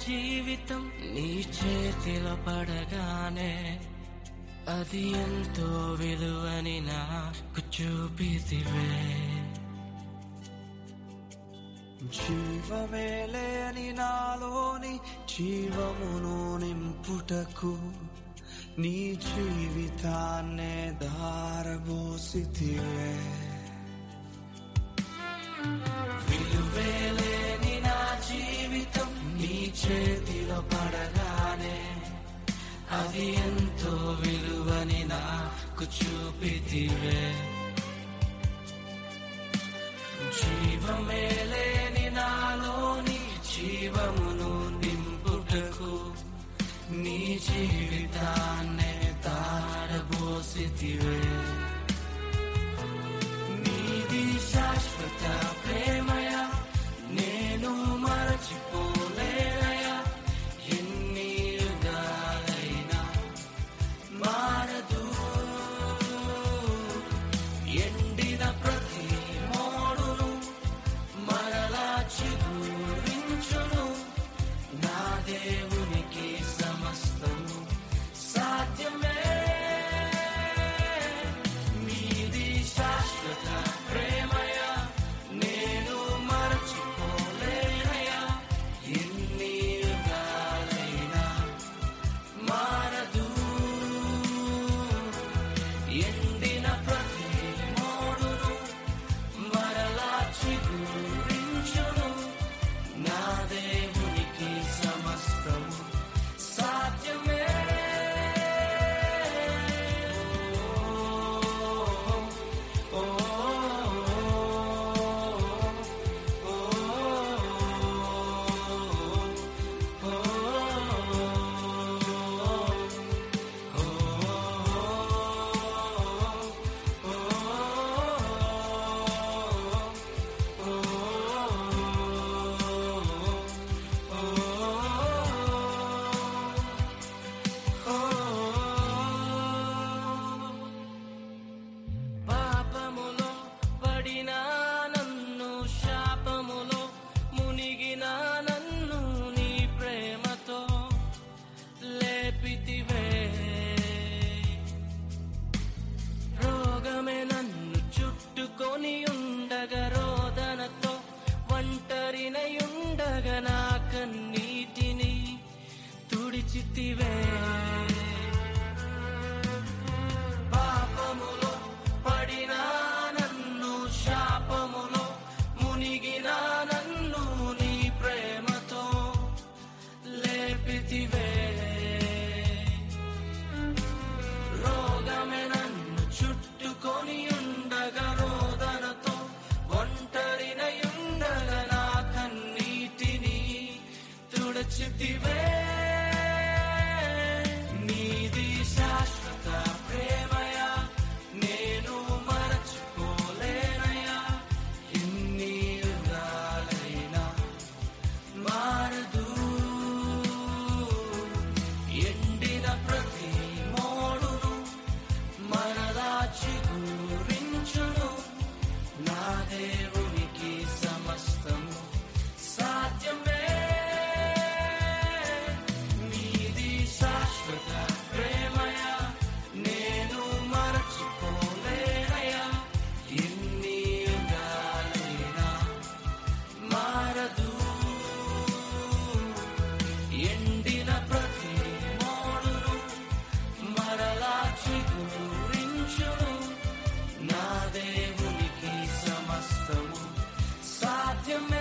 జీవితం నీ చేతిలో పడగానే అది ఎంతో విలువని నాకు చూపితివే జీవమేలేని నాలోని జీవమును నింపుటకు నీ జీవితాన్నే దారబోసితివే విలువేలేని నా జీవితం నీ చేతిలో పడగానే అది ఎంతో విలువని నాకు చూపితివే జీవమేలేని నాలోని జీవమును నింపుటకు నీ జీవితాన్నే తారబోసితివే నీది శాశ్వత ప్రేమయ నేను మరచిపోలేనయా ఎన్ని యుగాలైనా మారదు ఎండిన ప్రతి మోడును మరలా చిగురించును నా దేవునికి సమస్తము సాధ్యమే నీది శాశ్వత ప్రేమయ నేను మరచిపోలేనయా ఎన్ని యుగాలైనా మారదు ఎండిన ప్రతి మోడును మరలా చిగురించును నా దేవునికి సమస్తము సాధ్యమే ఓ, ఓ, ఓ, ఓ, పాపములో పడిన నన్ను శాపములో మునిగిన నన్ను నీ ప్రేమతో లేపితివే రోగమే నన్ను చుట్టుకొని ఉండగా రోదనతో ఒంటరినయుండగా నా కన్నీటిని తుడిచితివే పాపములో పడిన నన్ను శాపములో మునిగిన నన్ను నీ ప్రేమతో లేపితివే రోగమే నన్ను చుట్టుకొని ఉండగా రోదనతో ఒంటరినయుండగా నా కన్నీటిని తుడచితివే నీది శాశ్వత ప్రేమయ నేను మరచిపోలేనయా ఎన్ని యుగాలైనా మారదు ఎండిన ప్రతి మోడును మరలా చిగురించును నా దేవునికి సమస్తము సాధ్యమే నీది శాశ్వత ప్రేమయ నేను మరచిపోలేనయా ఎన్ని యుగాలైనా మారదు ఎండిన ప్రతి మోడును మరలా చిగురించును నా దేవునికి సమస్తము సాధ్యమే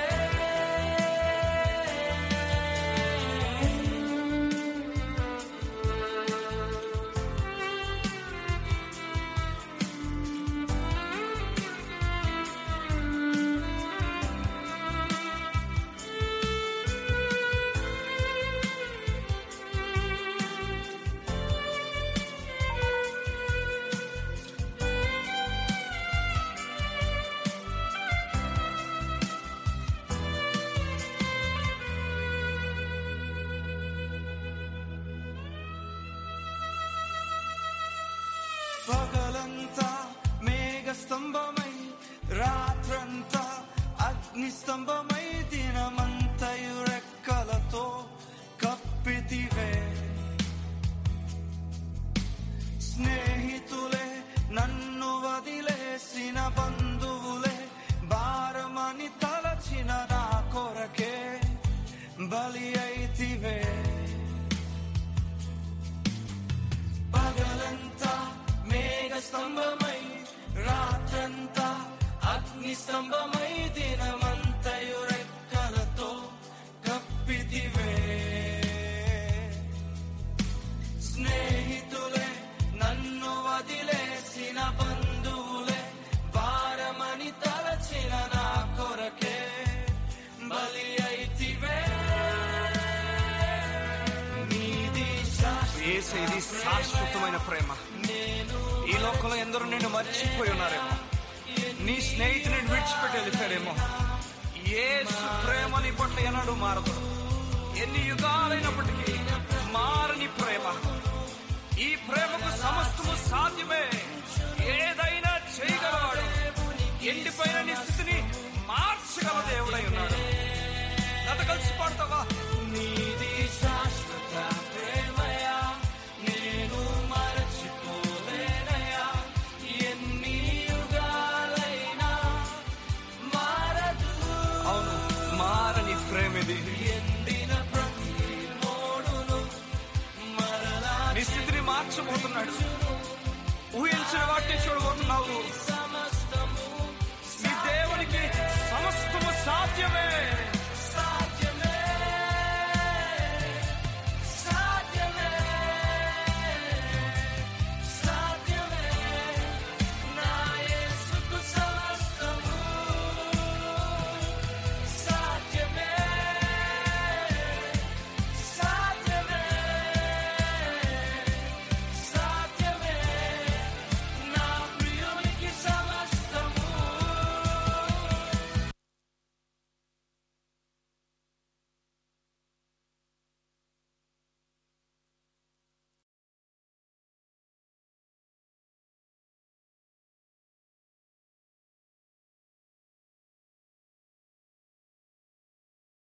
పగలంతా మేఘ స్తంభమై రాత్రంతా అగ్ని స్తంభమై దినమంతయు రెక్కలతో స్నేహితులే నన్ను వదిలేసిన బంధువులే భారమని తలచిన నా కొరకే బలి అయితివే పగలంతా మేఘ స్తంభమై రాత్రంతా అగ్ని స్తంభమై దినమంతయు రెక్కలతో కప్పితివే స్నేహితులే నన్ను వదిలేసిన బంధువులే భారమని తలచిన నా కొరకే బలి అయితివే నీది ఏసే ఇది శాశ్వతమైన ప్రేమ ఈ లోకంలో ఎందరో నిన్ను మర్చిపోయి ఉన్నారేమో నీ స్నేహితుని విడిచిపెట్టి వెళ్ళిపోయారేమో ఏసు ప్రేమ నీ పట్ల ఎన్నడూ మారదు ఎన్ని యుగాలైనప్పటికీ మారని ప్రేమ ఈ ప్రేమకు సమస్తము సాధ్యమే ఏదైనా చేయగలవాడు ఎండిపోయిన నీ స్థితిని మార్చగల దేవుడై ఉన్నాడు నాతో కలిసి పాడతావా నీది శాశ్వత ప్రేమయా నేను మరచిపోలేనయా ఎన్ని యుగాలైనా మారదు అవును మారని ప్రేమ ఇది ఎండిన ప్రతి మోడును మరలా నీ స్థితిని మార్చబోతున్నాడు ఊహించిన వాటిని చూడబోతున్నావు